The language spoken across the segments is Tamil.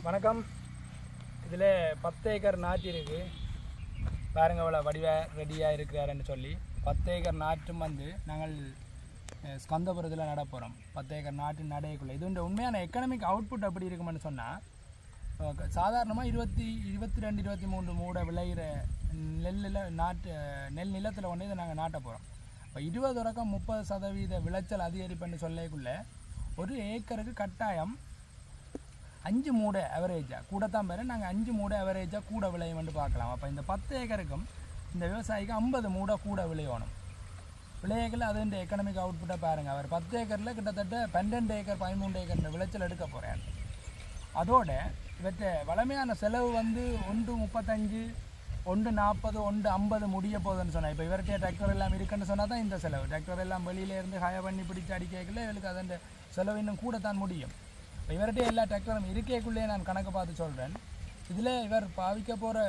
வணக்கம் இதில் பத்து ஏக்கர் நாற்று இருக்குது பாருங்க இவ்வளோ வடிவாக ரெடியாக இருக்கிறாருன்னு சொல்லி பத்து ஏக்கர் நாற்றும் வந்து நாங்கள் அஹ், ஸ்கந்தபுரத்தில் நட போகிறோம் பத்து ஏக்கர் நாட்டு நடையக்குள்ள இது இந்த உண்மையான எக்கனாமிக் அவுட்புட் எப்படி இருக்குமென்னு சொன்னால் சாதாரணமாக இருபத்தி இருபத்தி ரெண்டு இருபத்தி மூன்று மூட விளையிற நெல்லில் நாட்டு அஹ், நெல் நிலத்தில் கொண்டு இதை நாங்கள் நாட்ட போகிறோம் இப்போ இருபது தொடக்கம் முப்பது சதவீத விளைச்சல் அதிகரிப்புன்னு சொல்லக்குள்ள ஒரு ஏக்கருக்கு கட்டாயம் அஞ்சு மூடை அவரேஜாக கூட தான் பேர் நாங்கள் அஞ்சு மூடை அவரேஜாக கூட விளையும்னு பார்க்கலாம் அப்போ இந்த பத்து ஏக்கருக்கும் இந்த விவசாயிக்கு ஐம்பது மூடை கூட விளையணும் விளையக்கில் அது இந்த எக்கனாமிக் அவுட்புட்டை பாருங்கள் அவர் பத்து ஏக்கரில் கிட்டத்தட்ட பன்னெண்டு ஏக்கர் பதிமூன்று ஏக்கர் இந்த விளைச்சல் எடுக்க போகிறார் அதோட இவற்றை வளமையான செலவு வந்து ஒன்று முப்பத்தஞ்சு ஒன்று நாற்பது ஒன்று ஐம்பது முடிய போகுதுன்னு சொன்னேன் இப்போ இவர்கிட்ட டிராக்டர் எல்லாம் இருக்குன்னு சொன்னால் தான் இந்த செலவு டிராக்டர் எல்லாம் வெளியில இருந்து ஹய பண்ணி பிடிச்சி அடிக்கல இவளுக்கு அதன் செலவு இன்னும் கூட தான் முடியும் இப்போ இவர்கிட்ட எல்லா டிராக்டரும் இருக்கேக்குள்ளேயே நான் கணக்கு பார்த்து சொல்கிறேன் இதில் இவர் பாவிக்க போகிற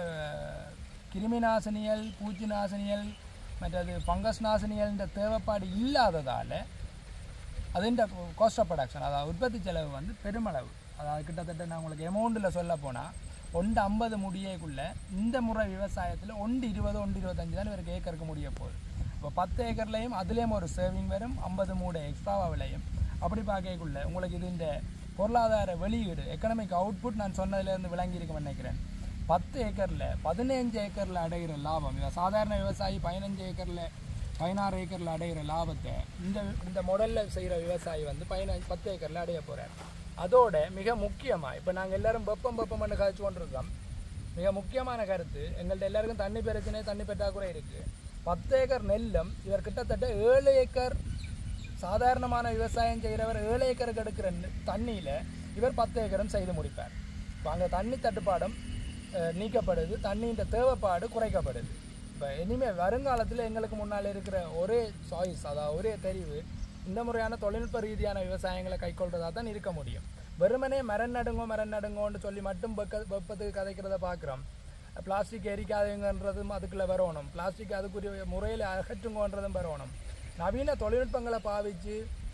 கிருமி நாசினியல் பூச்சி நாசினியல் மற்றது ஃபங்கஸ் நாசினியல்ன்ற தேவைப்பாடு இல்லாததால் அதுன்ற காஸ்ட் ஆஃப் ப்ரொடக்ஷன் அதாவது உற்பத்தி செலவு வந்து பெருமளவு அதாவது கிட்டத்தட்ட நான் உங்களுக்கு அமௌண்ட்டில் சொல்ல போனால் ஒன்று ஐம்பது முடியக்குள்ள இந்த முறை விவசாயத்தில் ஒன்று இருபது ஒன்று இருபத்தஞ்சு தான் இவருக்கு ஏக்கருக்கு முடிய போகுது இப்போ பத்து ஏக்கர்லேயும் அதுலேயும் ஒரு சேவிங் வரும் ஐம்பது மூடை எக்ஸ்ட்ராவாக விளையும் அப்படி பார்க்கக்குள்ள உங்களுக்கு இது இந்த பொருளாதார வெளியீடு எக்கனாமிக் அவுட்புட் நான் சொன்னதுலேருந்து விளங்கியிருக்கும்னு நினைக்கிறேன் பத்து ஏக்கரில் பதினஞ்சு ஏக்கரில் அடைகிற லாபம் இவ சாதாரண விவசாயி பதினஞ்சு ஏக்கரில் பதினாறு ஏக்கரில் அடைகிற லாபத்தை இந்த இந்த மாடலில் செய்கிற விவசாயி வந்து பதினஞ்சு பத்து ஏக்கரில் அடைய போகிறார் அதோட மிக முக்கியமாக இப்போ நாங்கள் எல்லாரும் வெப்பம் வெப்பம்னு காய்ச்சி கொண்டிருக்கோம் மிக முக்கியமான கருத்து எங்கள்ட்ட எல்லாருக்கும் தண்ணி பிரச்சனை தண்ணி பற்றாக்குறை இருக்குது பத்து ஏக்கர் நெல்லும் இவர் கிட்டத்தட்ட ஏழு ஏக்கர் சாதாரணமான விவசாயம் செய்கிறவர் ஏழு ஏக்கருக்கு எடுக்கிற நெ- தண்ணியில் இவர் பத்து ஏக்கரும் செய்து முடிப்பார் இப்போ அங்கே தண்ணி தட்டுப்பாடும் அஹ், நீக்கப்படுது தண்ணியின் தேவைப்பாடு குறைக்கப்படுது இப்போ இனிமேல் வருங்காலத்தில் எங்களுக்கு முன்னால் இருக்கிற ஒரே சாய்ஸ் அதாவது ஒரே தெரிவு இந்த முறையான தொழில்நுட்ப ரீதியான விவசாயங்களை கைக்கொள்றதா தான் இருக்க முடியும் வெறுமனே மரம் நடுங்கோ மரம் நடுங்கோன்னு சொல்லி மட்டும் வெக்க வெப்பத்துக்கு கதைக்கிறத பார்க்குறோம் பிளாஸ்டிக் எரிக்காதுங்கன்றதும் அதுக்குள்ளே வரணும் பிளாஸ்டிக் அதுக்குரிய முறையில் அகற்றுங்கன்றதும் வரணும் நவீன தொழில்நுட்பங்களை பாவிச்சு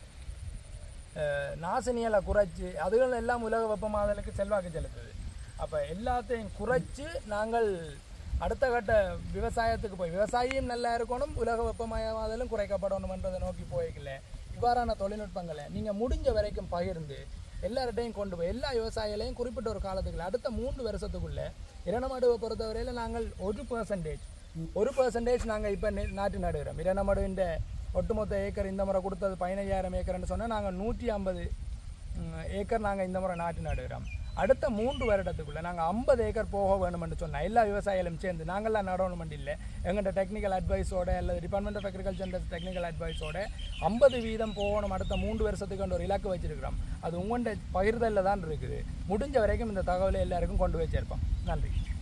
அஹ், நாசினியலை குறைச்சி அதுகள் எல்லாம் உலக வெப்பமாதலுக்கு செல்வாக்கு செலுத்துது அப்போ எல்லாத்தையும் குறைச்சி நாங்கள் அடுத்த கட்ட விவசாயத்துக்கு போய் விவசாயியும் நல்லா இருக்கணும் உலக வெப்பமயமாதலும் குறைக்கப்படணும்ன்றதை நோக்கி போய்க்கல இவ்வாறான தொழில்நுட்பங்களை நீங்கள் முடிஞ்ச வரைக்கும் பகிர்ந்து எல்லார்ட்டையும் கொண்டு போய் எல்லா விவசாயிகளையும் குறிப்பிட்ட ஒரு காலத்துக்குள்ள அடுத்த மூன்று வருஷத்துக்குள்ள இரணமடுவை பொறுத்தவரையில் நாங்கள் ஒரு பர்சன்டேஜ் ஒரு பர்சன்டேஜ் நாங்கள் இப்போ நாட்டு நடுகிறோம் இரணமடுவிൻ്റെ ஒட்டுமொத்த ஏக்கர் இந்த முறை கொடுத்தது பதினைஞ்சாயிரம் ஏக்கர்னு சொன்னால் நாங்கள் நூற்றி ஐம்பது ஏக்கர் நாங்கள் இந்த முறை நாட்டு நடுகிறோம் அடுத்த மூன்று வருடத்துக்குள்ளே நாங்கள் ஐம்பது ஏக்கர் போக வேணும்னு சொன்னால் எல்லா விவசாயிகளும் சேர்ந்து நாங்கள்லாம் நடணுமெண்ட் இல்லை எங்கள்கிட்ட டெக்னிக்கல் அட்வைஸோட அல்லது டிபார்ட்மெண்ட் ஆஃப் அக்ரிகல்ச்சர் டெக்னிக்கல் அட்வைஸோட ஐம்பது வீதம் போகணும் அடுத்த மூன்று வருஷத்துக்கு ஒரு இலக்கு வச்சிருக்கிறோம் அது உங்கள்கிட்ட பகிர்தலில் தான் இருக்குது முடிஞ்ச வரைக்கும் இந்த தகவலை எல்லாருக்கும் கொண்டு போய் சேர்ப்போம் நன்றி